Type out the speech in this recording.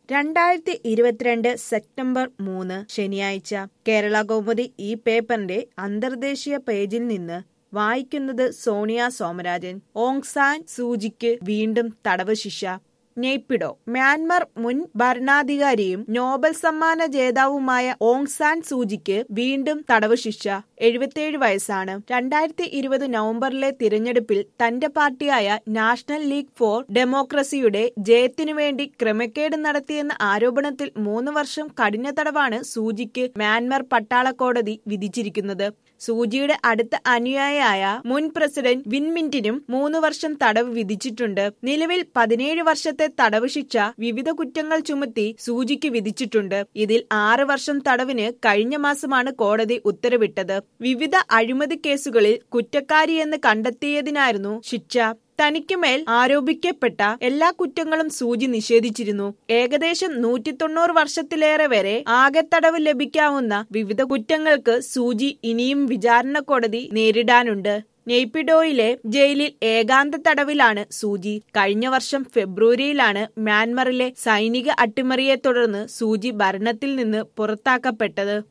രണ്ടായിരത്തി ഇരുപത്തിരണ്ട് സെപ്റ്റംബർ മൂന്ന് ശനിയാഴ്ച കേരള കൗമുദി ഈ പേപ്പറിന്റെ അന്തർദേശീയ പേജിൽ നിന്ന് വായിക്കുന്നത് സോണിയ സോമരാജൻ ഓങ് സാൻ സൂചിക്ക് വീണ്ടും തടവ് ശിക്ഷ നെയ്പിഡോ മ്യാൻമർ മുൻ ഭരണാധികാരിയും നോബൽ സമ്മാന ജേതാവുമായ ഓങ് സാൻ സൂചിക്ക് വീണ്ടും തടവ് ശിക്ഷ എഴുപത്തിയേഴ് വയസ്സാണ് രണ്ടായിരത്തി ഇരുപത് നവംബറിലെ തിരഞ്ഞെടുപ്പിൽ തന്റെ പാർട്ടിയായ നാഷണൽ ലീഗ് ഫോർ ഡെമോക്രസിയുടെ ജയത്തിനു വേണ്ടി ക്രമക്കേട് നടത്തിയെന്ന ആരോപണത്തിൽ മൂന്ന് വർഷം കഠിന തടവാണ് സൂചിക്ക് മ്യാൻമർ പട്ടാള കോടതി വിധിച്ചിരിക്കുന്നത് സൂചിയുടെ അടുത്ത അനുയായിയായ മുൻ പ്രസിഡന്റ് വിൻമിന്റിനും മൂന്ന് വർഷം തടവ് വിധിച്ചിട്ടുണ്ട് നിലവിൽ പതിനേഴ് വർഷത്തെ തടവ് ശിക്ഷ വിവിധ കുറ്റങ്ങൾ ചുമത്തി സൂചിക്ക് വിധിച്ചിട്ടുണ്ട് ഇതിൽ ആറ് വർഷം തടവിന് കഴിഞ്ഞ മാസമാണ് കോടതി ഉത്തരവിട്ടത് വിവിധ അഴിമതി കേസുകളിൽ കുറ്റക്കാരിയെന്ന് കണ്ടെത്തിയതിനായിരുന്നു ശിക്ഷ തനിക്കുമേൽ ആരോപിക്കപ്പെട്ട എല്ലാ കുറ്റങ്ങളും സൂചി നിഷേധിച്ചിരുന്നു ഏകദേശം നൂറ്റി തൊണ്ണൂറ് വർഷത്തിലേറെ വരെ ആകെ തടവ് ലഭിക്കാവുന്ന വിവിധ കുറ്റങ്ങൾക്ക് സൂചി ഇനിയും വിചാരണ കോടതി നേരിടാനുണ്ട് നെയ്പിഡോയിലെ ജയിലിൽ ഏകാന്ത തടവിലാണ് സൂചി കഴിഞ്ഞ വർഷം ഫെബ്രുവരിയിലാണ് മ്യാൻമറിലെ സൈനിക അട്ടിമറിയെ തുടർന്ന് സൂചി ഭരണത്തിൽ നിന്ന് പുറത്താക്കപ്പെട്ടത്